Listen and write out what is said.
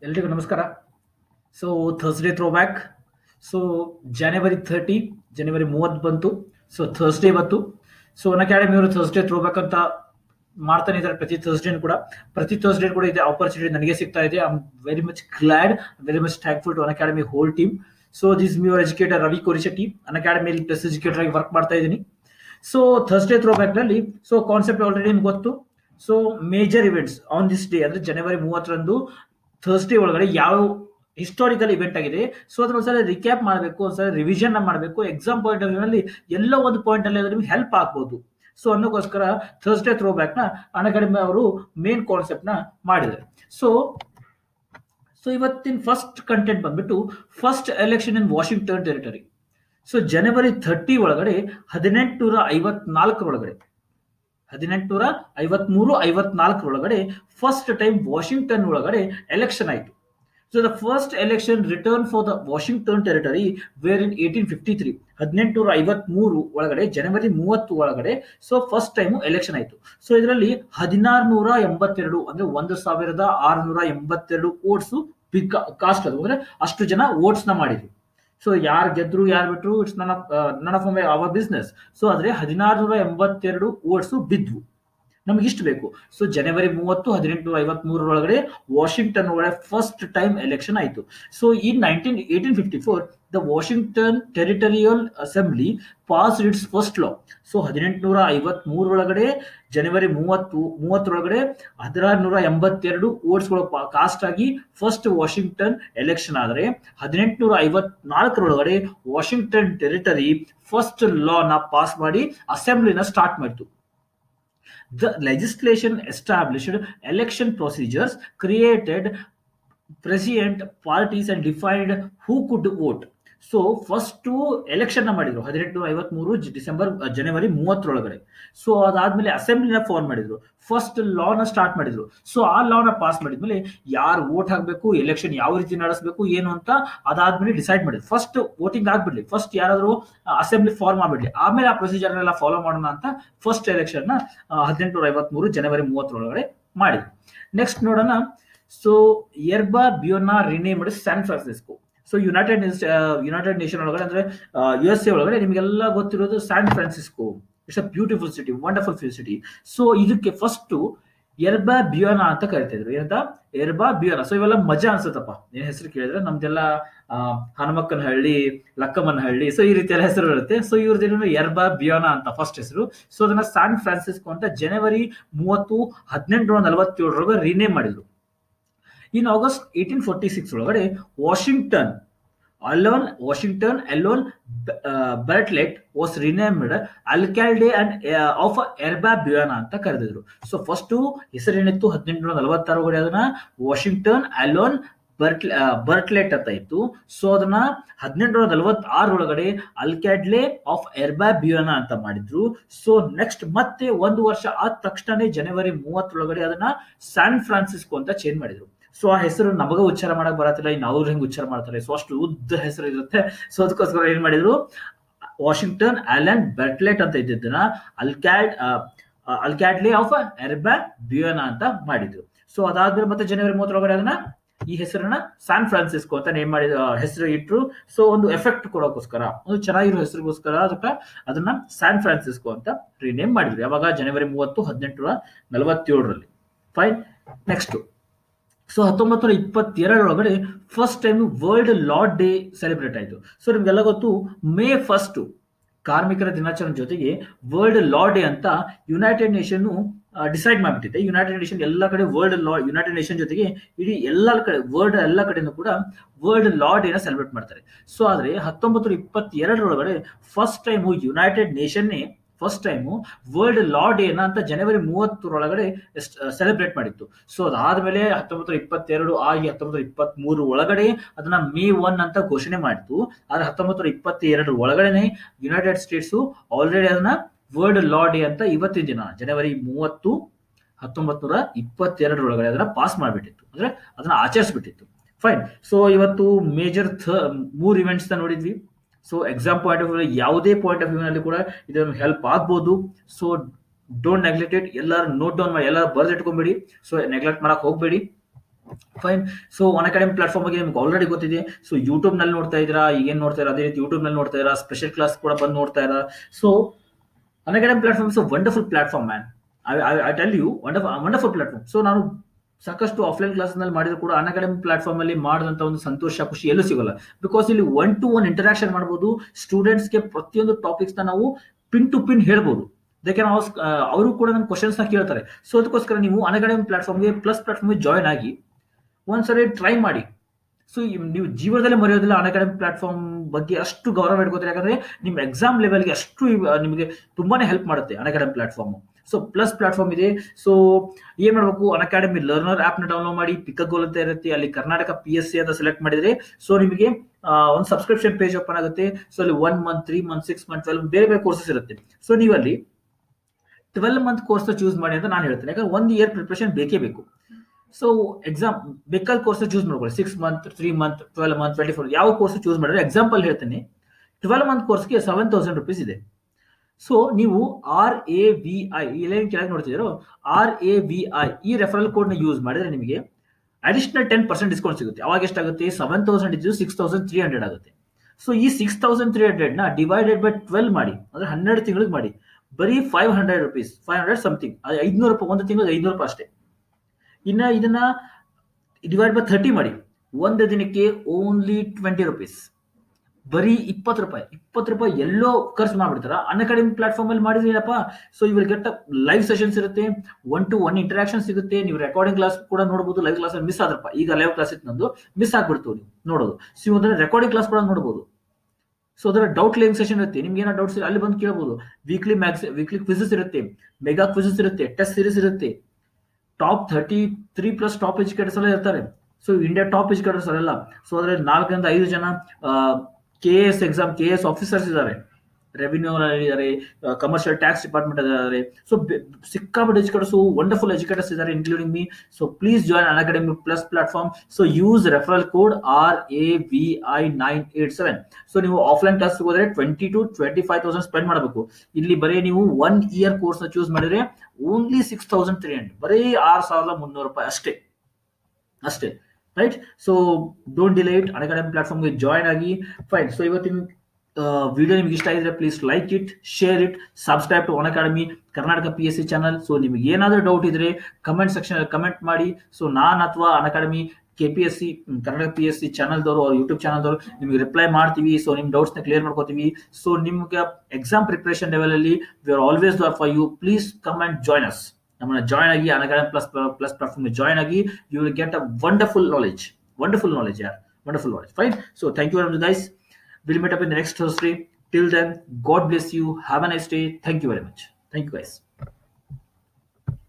ಎಲ್ರಿಗೂ ನಮಸ್ಕಾರ so Thursday throwback so January thirty ಜನವರಿ ಮೂವತ್ತು ಬಂತು ಸೊ ಥರ್ಸ್ಡೇ ಬಂತು ಸೊ ಅನ್ ಅಕಾಡೆಮಿ ಅವರು ಥರ್ಸ್ಡೇ ಥ್ರೋ ಬ್ಯಾಕ್ ಅಂತ ಮಾಡ್ತಾನೆ ಇದ್ದಾರೆ ಪ್ರತಿ ಥರ್ಸ್ಡೇ ಕೂಡ ಪ್ರತಿ ಥರ್ಸ್ಡೇ ಕೂಡ ಇದೆ ಆಪರ್ಚುನಿಟಿ ನನಗೆ ಸಿಗ್ತಾ ಇದೆ I am very much glad very much thankful to Unacademy whole team so this your educator Ravi Korishetty ಅನ್ ಅಕಾಡೆಮಿಯಲ್ಲಿ ಪ್ಲಸ್ ಎಜುಕೇಟರ್ ಆಗಿ ವರ್ಕ್ ಮಾಡ್ತಾ ಇದ್ದೀನಿ ಸೊ ಥರ್ಸ್ಡೇ ಥ್ರೋ ಬ್ಯಾಕ್ ನಲ್ಲಿ ಸೊ ಕಾನ್ಸೆಪ್ಟ್ ಆಲ್ರೆಡಿ ನಿಮ್ಗೆ ಗೊತ್ತು so major events on this day ಅಂದ್ರೆ ಜನವರಿ ಮೂವತ್ತರಂದು ಥರ್ಸ್ಡೇ ಒಳಗಡೆ ಯಾವ ಹಿಸ್ಟಾರಿಕಲ್ ಇವೆಂಟ್ ಆಗಿದೆ ಸೊ ಅದ್ರ ಒಂದ್ಸಲ ರಿಕ್ಯಾಪ್ ಮಾಡಬೇಕು ಒಂದ್ಸಲ ರಿವಿಷನ್ ಮಾಡಬೇಕು ಎಕ್ಸಾಮ್ ಪಾಯಿಂಟ್ ಆಫ್ ನಲ್ಲಿ ಎಲ್ಲ ಒಂದು ಪಾಯಿಂಟ್ ಅಲ್ಲಿ ನಿಮ್ಗೆ ಹೆಲ್ಪ್ ಆಗ್ಬೋದು ಸೊ ಅನ್ನೋಕ್ಕೋಸ್ಕರ ಥರ್ಸ್ಡೇ ಥ್ರೋ ಬ್ಯಾಕ್ ನ ಅನಕಡೆಮಿ ಅವರು ಮೇನ್ ಕಾನ್ಸೆಪ್ಟ್ ನ ಮಾಡಿದ್ದಾರೆ ಸೊ ಸೊ ಇವತ್ತಿನ ಫಸ್ಟ್ ಕಂಟೆಂಟ್ ಬಂದ್ಬಿಟ್ಟು first election in Washington territory so January thirty ಒಳಗಡೆ ಹದಿನೆಂಟುನೂರ ಐವತ್ನಾಲ್ಕರೊಳಗಡೆ ಹದಿನೆಂಟುನೂರ ಐವತ್ಮೂರು ಐವತ್ನಾಲ್ಕರೊಳಗಡೆ ಫಸ್ಟ್ ಟೈಮ್ ವಾಷಿಂಗ್ಟನ್ ಒಳಗಡೆ ಎಲೆಕ್ಷನ್ ಆಯಿತು so the first election return for the Washington territory where in eighteen fifty three ಹದಿನೆಂಟುನೂರ ಐವತ್ಮೂರು ಒಳಗಡೆ ಜನವರಿ ಮೂವತ್ತು ಒಳಗಡೆ ಸೊ ಫಸ್ಟ್ ಟೈಮ್ ಎಲೆಕ್ಷನ್ ಆಯಿತು ಸೊ ಇದರಲ್ಲಿ ಹದಿನಾರುನೂರ ಎಂಬತ್ತೆರಡು ಅಂದ್ರೆ ಒಂದು ಸಾವಿರದ ಆರುನೂರ ಎಂಬತ್ತೆರಡು ಓಟ್ಸ್ ಕಾಸ್ಟ್ ಅದು ಅಂದ್ರೆ ಅಷ್ಟು ಜನ ಓಟ್ಸ್ ನ ಮಾಡಿದ್ರು ಸೊ ಯಾರು ಗೆದ್ರು ಯಾರು ಬಿಟ್ರು ಇಟ್ಸ್ ನನ್ none of our business so ಆದ್ರೆ ಹದಿನಾರುನೂರ ಎಂಬತ್ತೆರಡು ಓಟ್ಸ್ ಬಿದ್ವು ನಮ್ಗೆ ಇಷ್ಟು ಬೇಕು ಸೊ ಜನವರಿ ಮೂವತ್ತು ಹದಿನೆಂಟು ಐವತ್ ಮೂರರೊಳಗಡೆ ವಾಷಿಂಗ್ಟನ್ ಒಳಗಡೆ ಫಸ್ಟ್ ಟೈಮ್ ಎಲೆಕ್ಷನ್ ಆಯಿತು so in nineteen eighteen fifty four the Washington territorial assembly pass its first law so ಹದಿನೆಂಟುನೂರ ಐವತ್ ಮೂರರೊಳಗಡೆ ಜನವರಿ ಮೂವತ್ತು ಮೂವತ್ತರೊಳಗಡೆ ಹದಿನಾರುನೂರ ಎಂಬತ್ತೆರಡು ಓಟ್ಸ್ಗಳು ಕಾಸ್ಟ್ ಆಗಿ ಫಸ್ಟ್ ವಾಷಿಂಗ್ಟನ್ ಎಲೆಕ್ಷನ್ ಆದರೆ ಹದಿನೆಂಟುನೂರ ಐವತ್ನಾಲ್ಕರೊಳಗಡೆ ವಾಷಿಂಗ್ಟನ್ ಟೆರಿಟರಿ ಫಸ್ಟ್ ಲಾ ನ ಪಾಸ್ ಮಾಡಿ ಅಸೆಂಬ್ಲಿನ ಸ್ಟಾರ್ಟ್ ಮಾಡಿತು the legislation established election procedures, created president parties and defined who could vote. So first election ನ ಮಾಡಿದ್ರು ಹದಿನೆಂಟು ಐವತ್ಮೂರು ಡಿಸೆಂಬರ್ ಜನವರಿ ಮೂವತ್ತರೊಳಗಡೆ ಸೊ ಅದಾದ್ಮೇಲೆ ಅಸೆಂಬ್ಲಿನ ಫಾರ್ಮ್ ಮಾಡಿದ್ರು ಫಸ್ಟ್ ಲಾನ ಸ್ಟಾರ್ಟ್ ಮಾಡಿದ್ರು ಸೊ ಆ ಲಾನ ಪಾಸ್ ಮಾಡಿದ್ಮೇಲೆ ಯಾರು ವೋಟ್ ಹಾಕ್ಬೇಕು ಎಲೆಕ್ಷನ್ ಯಾವ ರೀತಿ ನಡೆಸಬೇಕು ಏನು ಅಂತ ಅದಾದ್ಮೇಲೆ ಡಿಸೈಡ್ ಮಾಡಿದ್ರು ಫಸ್ಟ್ ವೋಟಿಂಗ್ ಆಗ್ಬಿಡ್ಲಿ ಫಸ್ಟ್ ಯಾರಾದ್ರೂ ಅಸೆಂಬ್ಲಿ ಫಾರ್ಮ್ ಆಗ್ಬಿಡ್ಲಿ ಆಮೇಲೆ ಆ ಪ್ರೊಸೀಜರ್ ಎಲ್ಲ ಫಾಲೋ ಮಾಡೋಣ ಅಂತ ಫಸ್ಟ್ ಎಲೆಕ್ಷನ್ ನ ಹದಿನೆಂಟುನೂರ ಐವತ್ಮೂರು ಜನವರಿ ಮೂವತ್ತರೊಳಗಡೆ ಮಾಡಿದ್ರು ನೆಕ್ಸ್ಟ್ ನೋಡೋಣ ಸೊ ಎರ್ಬಾ ಬಿಯೋನಾ ರಿನೇ ಮಾಡಿ San Francisco so United United Nation ಒಳಗಡೆ ಅಂದ್ರೆ ಯು ಎಸ್ ಎ ಒಳಗಡೆ ನಿಮಗೆಲ್ಲ ಗೊತ್ತಿರೋದು San Francisco it's a beautiful city wonderful city so ಇದಕ್ಕೆ ಫಸ್ಟ್ ಎರ್ಬಾ ಬಿಯೋನಾ ಅಂತ ಕರಿತಿದ್ರು ಏನಂತ ಎರ್ಬಾ ಬಿಯೋನಾ ಸೊ ಇವೆಲ್ಲ ಮಜಾ ಅನ್ಸುತ್ತಪ್ಪ ಏನ್ ಹೆಸರು ಕೇಳಿದ್ರೆ ನಮ್ದೆಲ್ಲ ಹನುಮಕ್ಕನ ಹಳ್ಳಿ ಲಕ್ಕಮ್ಮನ ಹಳ್ಳಿ ಸೊ ಈ ರೀತಿ ಎಲ್ಲ ಹೆಸರು ಇರುತ್ತೆ ಸೊ ಇವ್ರದ್ದು ಎರ್ಬಾ ಬಿಯೋನಾ ಅಂತ ಫಸ್ಟ್ ಹೆಸರು ಸೊ ಅದನ್ನ ಸ್ಯಾನ್ ಫ್ರಾನ್ಸಿಸ್ಕೋ ಅಂತ ಜನವರಿ ಮೂವತ್ತು ಹದಿನೆಂಟುನೂರ ನಲವತ್ತೇಳರೊಳಗೆ ರಿನೇಮ್ ಮಾಡಿದ್ರು in August eighteen forty six ಒಳಗಡೆ Washington Allen Washington Allen Bartlett was renamed alcalde and of Yerba Buena ಅಂತ ಕರೆದಿದ್ರು ಸೊ ಫಸ್ಟ್ ಹೆಸರೇನಿತ್ತು ಹದಿನೆಂಟುನೂರ ನಲವತ್ತಾರು ಅದನ್ನ ವಾಷಿಂಗ್ಟನ್ ಅಲೋನ್ ಬರ್ಟ್ ಬರ್ಟ್ಲೆಟ್ ಅಂತ ಇತ್ತು ಸೊ ಅದನ್ನ ಹದಿನೆಂಟುನೂರ ನಲವತ್ತಾರು ಒಳಗಡೆ ಅಲ್ಕ್ಯಾಡ್ಲೆ ಆಫ್ ಎರ್ಬಾ ಬಿಯೋನಾ ಅಂತ ಮಾಡಿದ್ರು ಸೊ ನೆಕ್ಸ್ಟ್ ಮತ್ತೆ ಒಂದು ವರ್ಷ ಆದ ತಕ್ಷಣನೇ ಜನವರಿ ಮೂವತ್ತರೊಳಗಡೆ ಅದನ್ನ ಸ್ಯಾನ್ ಫ್ರಾನ್ಸಿಸ್ಕೋ ಅಂತ ಚೇಂಜ್ ಮಾಡಿದ್ರು ಸೊ ಆ ಹೆಸರು ನಮಗ ಉಚ್ಚಾರ ಮಾಡಕ್ ಬರತ್ತಿಲ್ಲ ಇನ್ನು ಅವ್ರು ಹೆಂಗ್ ಉಚ್ಚಾರ ಮಾಡ್ತಾರೆ ಸೊ ಅಷ್ಟು ಉದ್ದ ಹೆಸರು ಇರುತ್ತೆ ಸೊ ಅದಕ್ಕೋಸ್ಕರ ಏನ್ ಮಾಡಿದ್ರು ವಾಷಿಂಗ್ಟನ್ ಅಲೆನ್ ಬೆಟ್ಲೆಟ್ ಅಂತ ಇದ್ದಿದ್ದನ್ನ ಅಲ್ಕ್ಯಾಡ್ ಅಲ್ಕ್ಯಾಡ್ಲೆ ಆಫ್ ಎರ್ಬಾ ಬಿಯೋನಾ ಅಂತ ಮಾಡಿದ್ರು ಸೊ ಅದಾದ್ಮೇಲೆ ಮತ್ತೆ ಜನವರಿ ಮೂವತ್ತರೊಳಗಡೆ ಅದನ್ನ ಈ ಹೆಸರನ್ನ ಸ್ಯಾನ್ ಫ್ರಾನ್ಸಿಸ್ಕೋ ಅಂತ ನೇಮ್ ಮಾಡಿದ ಹೆಸರು ಇಟ್ರು ಸೊ ಒಂದು ಎಫೆಕ್ಟ್ ಕೊಡೋಕೋಸ್ಕರ ಒಂದು ಚೆನ್ನಾಗಿರೋ ಹೆಸರಿಗೋಸ್ಕರ ಅದಕ್ಕೆ ಅದನ್ನ ಸ್ಯಾನ್ ಫ್ರಾನ್ಸಿಸ್ಕೋ ಅಂತ ರಿನೇಮ್ ಮಾಡಿದ್ರು ಯಾವಾಗ ಜನವರಿ ಮೂವತ್ತು ಹದಿನೆಂಟುನೂರ ನಲವತ್ತೇಳರಲ್ಲಿ ಫೈನ್ ನೆಕ್ಸ್ಟ್ ಸೊ ಹತ್ತೊಂಬತ್ತು ನೂರ ಇಪ್ಪತ್ತೆರಡರೊಳಗಡೆ first time world law day celebrate ಆಯಿತು ಸೊ ನಿಮ್ಗೆಲ್ಲ ಗೊತ್ತು ಮೇ ಫಸ್ಟ್ ಕಾರ್ಮಿಕರ ದಿನಾಚರಣೆ ಜೊತೆಗೆ ವರ್ಲ್ಡ್ ಲಾ ಡೇ ಅಂತ ಯುನೈಟೆಡ್ ನೇಷನ್ ಡಿಸೈಡ್ ಮಾಡಿಬಿಟ್ಟಿದೆ ಯುನೈಟೆಡ್ ನೇಷನ್ ಎಲ್ಲ ಕಡೆ ವರ್ಲ್ಡ್ ಲಾ ಯುನೈಟೆಡ್ ನೇಷನ್ ಜೊತೆಗೆ ಇಡೀ ಎಲ್ಲ ಕಡೆ ವರ್ಲ್ಡ್ ಎಲ್ಲ ಕಡೆನೂ ಕೂಡ ವರ್ಲ್ಡ್ ಲಾ ಡೇನ ಸೆಲೆಬ್ರೇಟ್ ಮಾಡ್ತಾರೆ ಸೊ ಆದ್ರೆ ಹತ್ತೊಂಬತ್ತು ನೂರ ಇಪ್ಪತ್ತೆರಡರೊಳಗಡೆ ಫಸ್ಟ್ ಟೈಮ್ ಯುನೈಟೆಡ್ ನೇಷನ್ನೇ ಫಸ್ಟ್ ಟೈಮು ವರ್ಲ್ಡ್ ಲಾ ಡೇನ ಅಂತ ಜನವರಿ ಮೂವತ್ತರೊಳಗಡೆ ಸೆಲೆಬ್ರೇಟ್ ಮಾಡಿತ್ತು ಸೊ ಅದಾದ್ಮೇಲೆ ಹತ್ತೊಂಬತ್ತು ಇಪ್ಪತ್ತೆರಡು ಆಗಿ ಹತ್ತೊಂಬತ್ತು ಇಪ್ಪತ್ತ್ ಮೂರು ಒಳಗಡೆ ಅದನ್ನ ಮೇ ಒನ್ ಅಂತ ಘೋಷಣೆ ಮಾಡಿತ್ತು ಆದ್ರೆ ಹತ್ತೊಂಬತ್ತು ಇಪ್ಪತ್ತೆರಡು ಒಳಗಡೆನೆ ಯುನೈಟೆಡ್ ಸ್ಟೇಟ್ಸ್ ಆಲ್ರೆಡಿ ಅದನ್ನ ವರ್ಲ್ಡ್ ಲಾ ಡೇ ಅಂತ ಇವತ್ತಿನ ದಿನ ಜನವರಿ ಮೂವತ್ತು ಹತ್ತೊಂಬತ್ತು ನೂರ ಇಪ್ಪತ್ತೆರಡರೊಳಗಡೆ ಅದನ್ನ ಪಾಸ್ ಮಾಡಿಬಿಟ್ಟಿತ್ತು ಅಂದ್ರೆ ಅದನ್ನ ಆಚರಿಸ್ಬಿಟ್ಟಿತ್ತು ಫೈನ್ ಸೊ ಇವತ್ತು ಮೇಜರ್ ಥ ಮೂರ್ ಇವೆಂಟ್ಸ್ ನೋಡಿದ್ವಿ so exam point of view ಯಾವುದೇ ಪಾಯಿಂಟ್ ಆಫ್ ವ್ಯೂ ನಲ್ಲಿ ಕೂಡ ಇದನ್ನು ಹೆಲ್ಪ್ ಆಗ್ಬೋದು ಸೊ ಡೋಂಟ್ ನೆಗ್ಲೆಕ್ಟ್ ಇಟ್ ಎಲ್ಲರೂ ನೋಟ್ ಡೌನ್ ಮಾಡಿ ಎಲ್ಲರೂ ಬರ್ದಿಟ್ಕೊಂಬೇಡಿ ಸೊ ನೆಗ್ಲೆಕ್ಟ್ ಮಾಡಕ್ ಹೋಗ್ಬೇಡಿ fine so Unacademy platform ಬಗ್ಗೆ ನಿಮ್ಗೆ ಆಲ್ರೆಡಿ ಗೊತ್ತಿದೆ ಸೊ ಯೂಟ್ಯೂಬ್ ನಲ್ಲಿ ನೋಡ್ತಾ ಇದ್ದೀರಾ ಈಗೇನ್ ನೋಡ್ತಾ ಇರೋ ಅದೇ ರೀತಿ ಯೂಟ್ಯೂಬ್ ನಲ್ಲಿ ನೋಡ್ತಾ ಇದ್ದೀರಾ ಸ್ಪೆಷಲ್ ಕ್ಲಾಸ್ ಕೂಡ ಬಂದು ನೋಡ್ತಾ ಇರ so Unacademy platform is wonderful platform man I tell you wonderful platform so ನಾನು ಸಾಕಷ್ಟು ಆಫ್ಲೈನ್ ಕ್ಲಾಸ್ ನಲ್ಲಿ ಮಾಡಿದ್ರು ಕೂಡ ಅನ್ ಅಕಾಡೆಮಿ ಪ್ಲಾಟ್ಫಾರ್ಮ್ ಅಲ್ಲಿ ಮಾಡಿದಂತ ಒಂದು ಸಂತೋಷ ಖುಷಿ ಎಲ್ಲೂ ಸಿಗಲ್ಲ ಬಿಕಾಸ್ ಇಲ್ಲಿ ಒನ್ ಟು ಒನ್ ಇಂಟರಾಕ್ಷನ್ ಮಾಡಬಹುದು ಸ್ಟೂಡೆಂಟ್ಸ್ಗೆ ಪ್ರತಿಯೊಂದು ಟಾಪಿಕ್ಸ್ ನ ನಾವು ಪಿನ್ ಟು ಪಿನ್ ಹೇಳ್ಬೋದು ಅದಕ್ಕೆ ನಾವು ಅವರು ಕೂಡ ನನ್ನ ಕ್ವಶನ್ಸ್ ನ ಕೇಳ್ತಾರೆ ಸೊ ಅದಕ್ಕೋಸ್ಕರ ನೀವು ಅನ್ ಅಕಾಡೆಮಿ ಪ್ಲಾಟ್ಫಾರ್ಮ್ಗೆ ಪ್ಲಸ್ ಪ್ಲಾಟ್ಫಾರ್ಮ್ಗೆ ಜಾಯ್ನ್ ಆಗಿ ಒಂದ್ಸರಿ ಟ್ರೈ ಮಾಡಿ ಸೊ ನೀವು ಜೀವನದಲ್ಲೇ ಮರೆಯೋದಿಲ್ಲ ಅನ್ ಅಕಾಡೆಮಿ ಪ್ಲಾಟ್ಫಾರ್ಮ್ ಬಗ್ಗೆ ಅಷ್ಟು ಗೌರವ ಇಟ್ಕೋತಾರೆ ಯಾಕಂದ್ರೆ ನಿಮ್ಮ ಎಕ್ಸಾಮ್ ಲೆವೆಲ್ಗೆ ಅಷ್ಟು ನಿಮಗೆ ತುಂಬಾನೇ ಹೆಲ್ಪ್ ಮಾಡುತ್ತೆ Unacademy platform so plus platform ಇದೆ ಸೊ ಏನ್ ಮಾಡ್ಬೇಕು ಅನ್ ಅಕಾಡೆಮಿ ಲರ್ನರ್ ಆಪ್ ನ ಡೌನ್ಲೋಡ್ ಮಾಡಿ ಪಿಕ್ ಗೋಲ್ ಅಂತ ಇರುತ್ತೆ ಅಲ್ಲಿ ಕರ್ನಾಟಕ ಪಿ ಎಸ್ ಸಿ ಅಂತ ಸೆಲೆಕ್ಟ್ ಮಾಡಿದ್ರೆ ಸೊ ನಿಮಗೆ ಒಂದು ಸಬ್ಸ್ಕ್ರಿಪ್ಷನ್ ಪೇಜ್ ಓಪನ್ ಆಗುತ್ತೆ ಸೊ ಅಲ್ಲಿ one month three month six month twelve ಬೇರೆ ಬೇರೆ ಕೋರ್ಸಸ್ ಇರುತ್ತೆ ಸೊ ನೀವು ಅಲ್ಲಿ ಟ್ವೆಲ್ ಮಂತ್ ಕೋರ್ಸ್ ಚೂಸ್ ಮಾಡಿ ಅಂತ ನಾನು ಹೇಳ್ತೇನೆ ಯಾಕಂದ್ರೆ ಒಂದು ಇಯರ್ ಪ್ರಿಪ್ರೇಷನ್ ಬೇಕೇ ಬೇಕು ಸೊ ಎಕ್ಸಾಮ್ ಬೇಕಾದ ಕೋರ್ಸ್ ಚೂಸ್ ಮಾಡ್ಕೊಳ್ಳಿ six month three month twelve month twenty four ಯಾವ ಕೋರ್ಸ್ ಚೂಸ್ ಮಾಡಿದ್ರೆ ಎಕ್ಸಾಂಪಲ್ ಹೇಳ್ತೇನೆ ಟ್ವೆಲ್ ಮಂತ್ ಕೋರ್ಸ್ಗೆ ಸೆವೆನ್ ತೌಸಂಡ್ ರುಪೀಸ್ ಇದೆ ಸೊ ನೀವು ಆರ್ ಎ ವಿ ಐ ಇಲ್ಲೇನು ಕೆಳಗೆ ನೋಡ್ತಿದ್ದೀರೋ ಆರ್ ಎ ವಿ ಐ ಈ ರೆಫರಲ್ ಕೋಡ್ ನ ಯೂಸ್ ಮಾಡಿದ್ರೆ ನಿಮಗೆ ಅಡಿಷನಲ್ ಟೆನ್ ಪರ್ಸೆಂಟ್ ಡಿಸ್ಕೌಂಟ್ ಸಿಗುತ್ತೆ ಅವಾಗ ಎಷ್ಟಾಗುತ್ತೆ ಸೆವೆನ್ ತೌಸಂಡ್ ಇದ್ದು ಸಿಕ್ಸ್ ತೌಸಂಡ್ ತ್ರೀ ಹಂಡ್ರೆಡ್ ಆಗುತ್ತೆ ಸೊ ಈ ಸಿಕ್ಸ್ ತೌಸಂಡ್ ತ್ರೀ ಹಂಡ್ರೆಡ್ ನ ಡಿವೈಡೆಡ್ ಬೈ ಟ್ವೆಲ್ ಮಾಡಿ ಅಂದ್ರೆ ಹನ್ನೆರಡು ತಿಂಗಳಿಗೆ ಮಾಡಿ ಬರೀ five hundred rupees five hundred something ಐದ್ನೂರು ರೂಪಾಯಿ ಒಂದು ತಿಂಗಳಿಗೆ ಐದ್ನೂರು ರೂಪಾಯಿ ಅಷ್ಟೇ ಇನ್ನ ಇದನ್ನ ಡಿವೈಡ್ ಬೈ ಥರ್ಟಿ ಮಾಡಿ ಒಂದು ದಿನಕ್ಕೆ ಓನ್ಲಿ ಟ್ವೆಂಟಿ ರುಪೀಸ್ ಬರೀ ಇಪ್ಪತ್ತು ರೂಪಾಯಿ ಇಪ್ಪತ್ತು ರೂಪಾಯಿ ಎಲ್ಲೋ ಖರ್ಚು ಮಾಡ್ಬಿಡ್ತಾರ ಅನ್ ಅಕಾಡೆಮಿ ಪ್ಲಾಟ್ಫಾರ್ಮ್ ಅಲ್ಲಿ ಮಾಡಿದ್ರಪ್ಪ ಸೊ ಇವಾಗ ಗೆಟ್ ಲೈವ್ ಸೆಷನ್ಸ್ ಇರುತ್ತೆ ಒನ್ ಟು ಒನ್ ಇಂಟರಾಕ್ಷನ್ ಸಿಗುತ್ತೆ ನೀವು ರೆಕಾರ್ಡಿಂಗ್ ಕ್ಲಾಸ್ ಕೂಡ ನೋಡಬಹುದು ಲೈವ್ ಕ್ಲಾಸ್ ಮಿಸ್ ಆದ್ರಪ್ಪ ಈಗ ಲೈವ್ ಕ್ಲಾಸ್ ಇತ್ತು ನಂದು ಮಿಸ್ ಆಗ್ಬಿಡ್ತು ನೀವು ನೋಡೋದು ಸೊ ಅದನ್ನ ರೆಕಾರ್ಡಿಂಗ್ ಕ್ಲಾಸ್ ಕೂಡ ನೋಡಬಹುದು ಸೊ ಅದರ ಡೌಟ್ ಕ್ಲೇಮ್ ಸೆಷನ್ ಇರುತ್ತೆ ನಿಮ್ಗೆ ಏನೋ ಡೌಟ್ಸ್ ಅಲ್ಲಿ ಬಂದು ಕೇಳಬಹುದು ವೀಕ್ಲಿ ಮ್ಯಾಕ್ಸ್ ವೀಕ್ಲಿ ಕ್ವಿಸಸ್ ಇರುತ್ತೆ ಮೆಗಾ ಕ್ವಿಸಸ್ ಇರುತ್ತೆ ಟೆಸ್ಟ್ ಸೀರೀಸ್ ಇರುತ್ತೆ top thirty three plus top educators ಎಲ್ಲ ಇರ್ತಾರೆ ಸೊ ಇಂಡಿಯಾ ಟಾಪ್ ಎಜುಕೇಟರ್ಸ್ ಅಲ್ಲ ಸೊ ಅದ್ರಲ್ಲಿ ನಾಲ್ಕರಿಂದ ಐದು ಜನ K S exam K S officers ಇದ್ದಾರೆ ರೆವಿನ್ಯೂ ಇದ್ದಾರೆ ಕಮರ್ಷಿಯಲ್ ಟ್ಯಾಕ್ಸ್ ಡಿಪಾರ್ಟ್ಮೆಂಟ್ ಇದ್ದಾರೆ ಸೊ ಸಿಕ್ಕಾಪಟ್ಟೆ ಎಜುಕೇಟರ್ಸ್ ವಂಡರ್ಫುಲ್ ಎಜುಕೇಟರ್ಸ್ ಇದ್ದಾರೆ including me so please join Unacademy plus platform so use referral code R A V I nine eight seven so ನೀವು offline class ಹೋದ್ರೆ twenty two twenty five thousand spend ಮಾಡಬೇಕು ಇಲ್ಲಿ ಬರೀ ನೀವು one year course ನ choose ಮಾಡಿದ್ರೆ only six thousand three hundred ಬರೀ ಆರು ಸಾವಿರದ ಮುನ್ನೂರು ರೂಪಾಯಿ ಅಷ್ಟೇ ಅಷ್ಟೇ right so don't delay it Unacademy ಪ್ಲಾಟ್ಫಾರ್ಮ್ಗೆ ಜಾಯ್ನ್ ಆಗಿ ಫೈನ್ ಸೊ ಇವತ್ತಿನ ವಿಡಿಯೋ ನಿಮ್ಗೆ ಇಷ್ಟ ಆಗಿದ್ರೆ please like it share it subscribe to Unacademy Karnataka P S C channel so ನಿಮ್ಗೆ ಏನಾದರೂ ಡೌಟ್ ಇದ್ರೆ ಕಮೆಂಟ್ ಸೆಕ್ಷನ್ ಕಮೆಂಟ್ ಮಾಡಿ ಸೊ ನಾನು ಅಥವಾ Unacademy K P S C Kannada P S C ಚಾನಲ್ದವರು ಅವ್ರ ಯೂಟ್ಯೂಬ್ ಚಾನಲ್ದವರು ನಿಮ್ಗೆ ರಿಪ್ಲೈ ಮಾಡ್ತೀವಿ ಸೊ ನಿಮ್ಮ ಡೌಟ್ಸ್ನ ಕ್ಲಿಯರ್ ಮಾಡ್ಕೋತೀವಿ ಸೊ ನಿಮ್ಗೆ ಎಕ್ಸಾಮ್ ಪ್ರಿಪ್ರೇಷನ್ ಲೆವೆಲ್ ಅಲ್ಲಿ we are always there for you please come and join us ನಮ್ಮನ್ನ ಜಾಯ್ನ್ ಆಗಿ Unacademy plus plus platform join ಆಗಿ you will get a wonderful knowledge wonderful knowledge ಯಾರ್ wonderful knowledge fine so thank you very much guys We'll meet up in the next Thursday. Till then, God bless you. Have a nice day. Thank you very much. Thank you, guys.